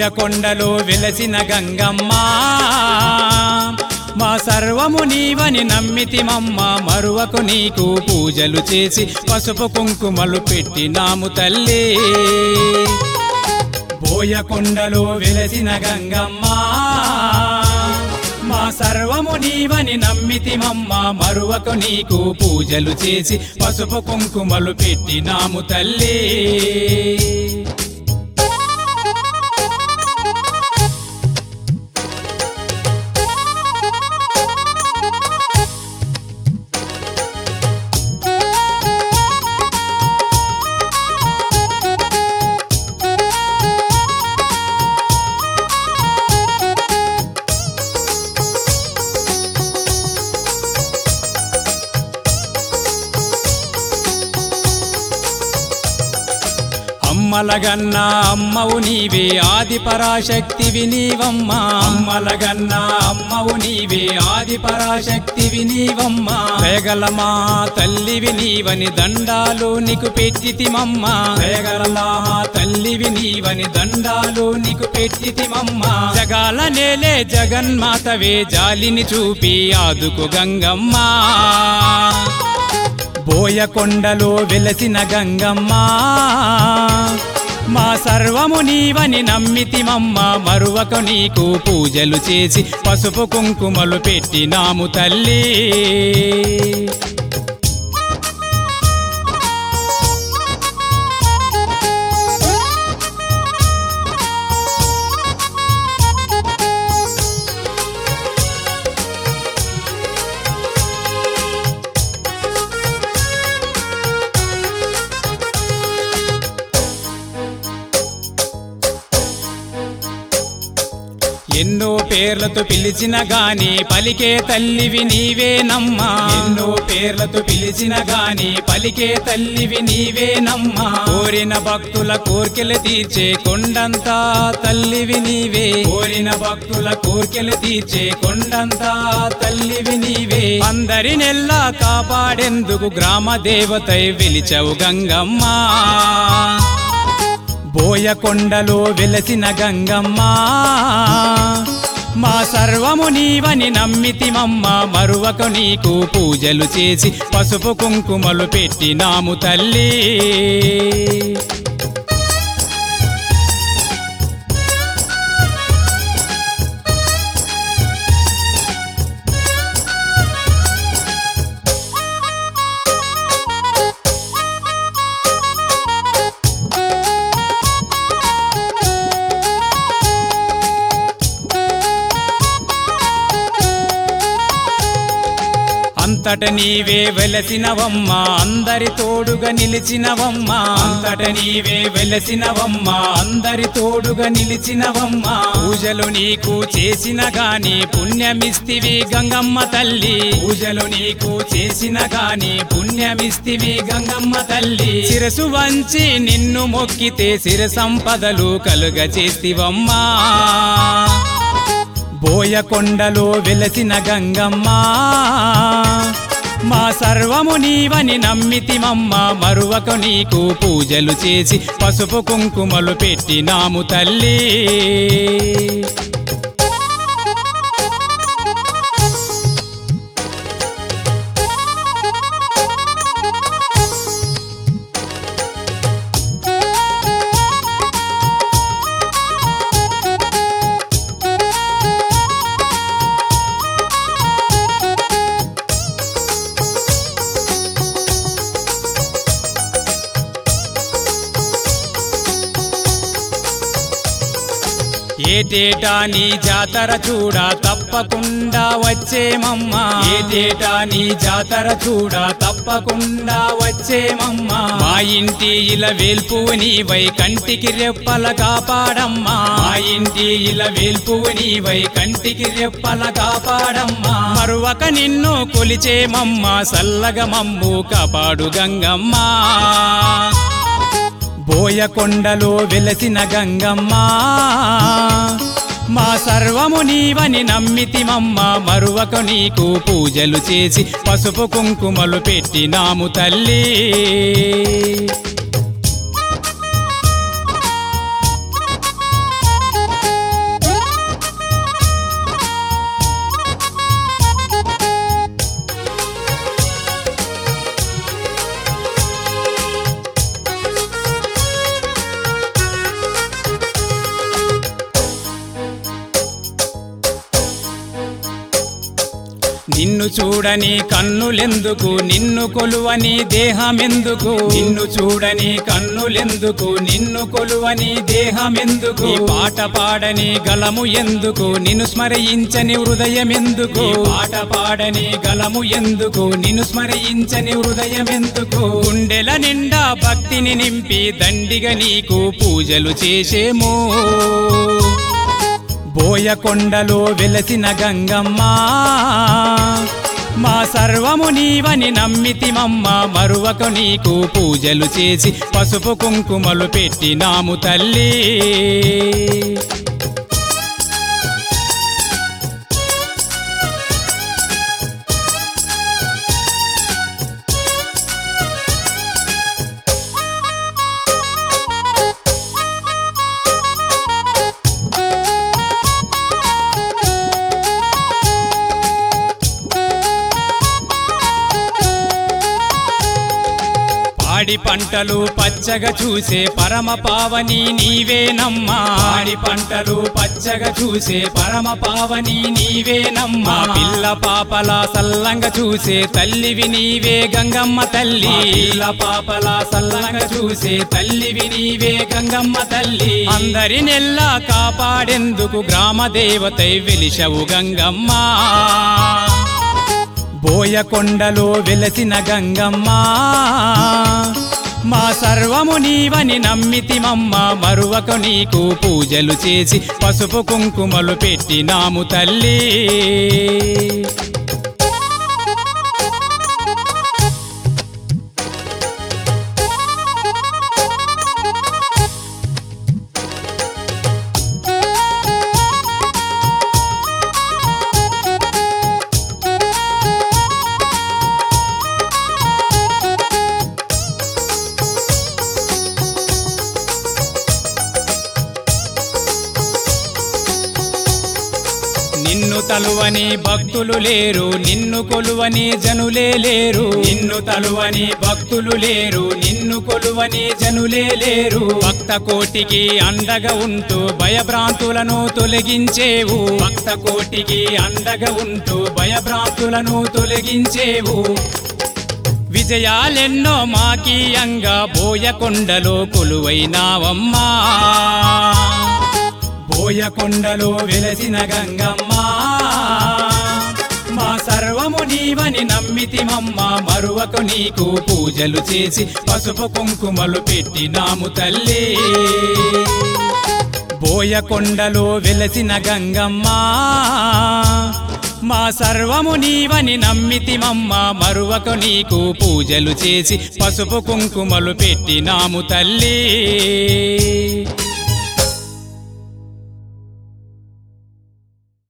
బోయకొండలో వెలసిన గంగమ్మ మా సర్వము నీవని నమ్మితిమమ్మ మరువకు నీకు పూజలు చేసి పసుపు కుంకుమలు పెట్టినాము తల్లి బోయకొండలో వెలసిన గంగమ్మ మా సర్వము నీవని నమ్మితిమమ్మ మరువకు నీకు పూజలు చేసి పసుపు కుంకుమలు పెట్టినాము తల్లి అమ్మలగన్నా అమ్మవు నీవే ఆది పరాశక్తివి నీవమ్మా అమ్మలగన్నా అమ్మవు నీవే ఆది పరాశక్తివి నీవమ్మా పేగలమా తల్లివి నీవని దండాలు నీకు పెట్టితిమమ్మా పేగలమా తల్లివి నీవని దండాలు నీకు పెట్టితిమమ్మా జగాల నేలే జగన్మాతవే జాలిని చూపి ఆదుకు గంగమ్మా బోయకొండలో వెలసిన గంగమ్మ మా సర్వము నీవని నమ్మితిమమ్మ మరువక నీకు పూజలు చేసి పసుపు కుంకుమలు పెట్టినాము తల్లి ఎన్నో పేర్లతో పిలిచిన గాని పలికే తల్లివి నీవేనమ్మా ఎన్నో పేర్లతో పిలిచిన గాని పలికే తల్లివి నీవేనమ్మా కోరిన భక్తుల కోర్కెలు తీర్చే కొండంతా తల్లివి నీవే కోరిన భక్తుల కోర్కెలు తీర్చే కొండంతా తల్లివి నీవే అందరి నెల్లా కాపాడేందుకు గ్రామ దేవతై వెలిచవు గంగమ్మా బోయకొండలో వెలసిన గంగమ్మ మా సర్వము నీవని నమ్మితిమమ్మ మరువక నీకు పూజలు చేసి పసుపు కుంకుమలు పెట్టినాము తల్లి అంతట నీవే వెలసినవమ్మా అందరి తోడుగా నిలిచినవమ్మా అంతట నీవే వెలసినవమ్మా అందరి తోడుగా నిలిచినవమ్మా పూజలు నీకు చేసిన గాని పుణ్యమిస్తివి గంగమ్మ తల్లి పూజలు నీకు చేసిన గాని పుణ్యమిస్తివి గంగమ్మ తల్లి శిరసు వంచి నిన్ను మొక్కితే సిర సంపదలు కలుగ చేస్తివమ్మా బోయకొండలో వెలసిన గంగమ్మ మా సర్వము నీవని నమ్మితిమమ్మ మరువక నీకు పూజలు చేసి పసుపు కుంకుమలు పెట్టినాము తల్లి ఏటేటా నీ జాతర చూడ తప్పకుండా వచ్చేమమ్మా ఏటేటా నీ జాతర చూడ తప్పకుండా వచ్చేమమ్మా మా ఇంటి ఇలా వేల్పువు నీవై కంటికి రెప్పల కాపాడమ్మా మా ఇంటి ఇలా వేల్పువు నీవై కంటికి రెప్పల కాపాడమ్మా మరువక నిన్ను కొలిచేమమ్మా సల్లగ మమ్ము కాపాడు గంగమ్మా బోయకొండలో వెలసిన గంగమ్మ మా సర్వము నీవని నమ్మితిమమ్మ మరువక నీకు పూజలు చేసి పసుపు కుంకుమలు పెట్టినాము తల్లి నిన్ను చూడని కన్నులెందుకు నిన్ను కొలువని దేహమెందుకు నిన్ను చూడని కన్నులెందుకు నిన్ను కొలువని దేహమెందుకు ఈ పాట పాడని గలము ఎందుకు నిన్ను స్మరించని హృదయమెందుకు ఈ పాట పాడని గలము ఎందుకు నిన్ను స్మరించని హృదయమెందుకు గుండెల నిండా భక్తిని నింపి దండిగా నీకు పూజలు చేసేమో బోయకొండలో వెలసిన గంగమ్మ మా సర్వము నీవని నమ్మితిమమ్మ మరువక నీకు పూజలు చేసి పసుపు కుంకుమలు పెట్టినాము తల్లి పాడి పంటలు పచ్చగా చూసే పరమ పావని నీవేనమ్మా పాడి పంటలు పచ్చగా చూసే పరమ పావని నీవేనమ్మా పిల్ల పాపల సల్లంగా చూసే తల్లివి నీవే గంగమ్మ తల్లి పిల్ల పాపల సల్లంగా చూసే తల్లివి నీవే గంగమ్మ తల్లి అందరి నెల్లా కాపాడేందుకు గ్రామ దేవతై వెలిశవు గంగమ్మ బోయకొండలో వెలసిన గంగమ్మ మా సర్వము నీవని నమ్మితిమమ్మ మరువక నీకు పూజలు చేసి పసుపు కుంకుమలు పెట్టినాము తల్లి నిన్ను తలువని భక్తులు లేరు నిన్ను కొలువని జనులే లేరు నిన్ను తలువని భక్తులు లేరు నిన్ను కొలువని జనులే లేరు భక్త కోటికి అండగా ఉంటూ భయభ్రాంతులను తొలగించేవు భక్త కోటికి అండగా ఉంటూ భయభ్రాంతులను తొలగించేవు విజయాలెన్నో మాకీయంగా బోయకొండలో కొలువైనావమ్మా బోయకొండలో వెలసిన గంగమ్మ మా సర్వము నీవని నమ్మితిమమ్మ మరువకు నీకు పూజలు చేసి పసుపు కుంకుమలు పెట్టినాము తల్లి బోయకొండలో వెలసిన గంగమ్మ మా సర్వము నీవని నమ్మితిమమ్మ మరువకు నీకు పూజలు చేసి పసుపు కుంకుమలు పెట్టినాము తల్లి